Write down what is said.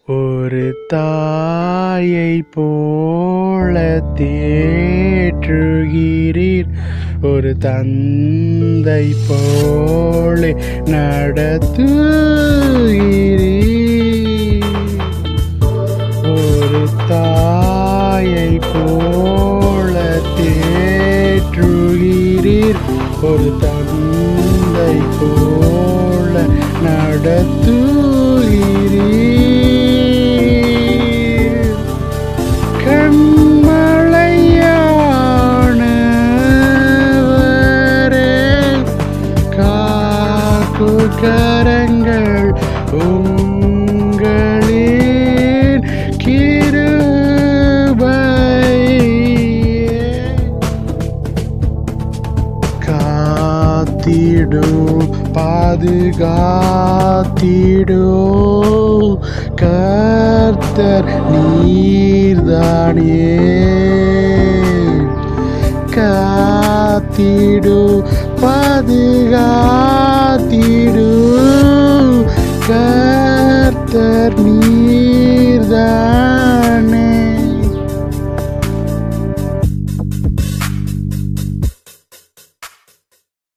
ஒரு தாயை போல தேற்றுகிறீர் ஒரு தந்தை போல நடத்துகிறீர் ஒரு தாயை போல தேற்றுகிறீர் ஒரு தந்தை போல நடத்துகிறீர் கண்மலையானவரே காக்கு கரங்கள் உங்களின் கிருபையே காத்திடும் பாதுகாத்திடும் கர்த்தர் நீர்தானே காத்திடும் பாதுகாத்திடும்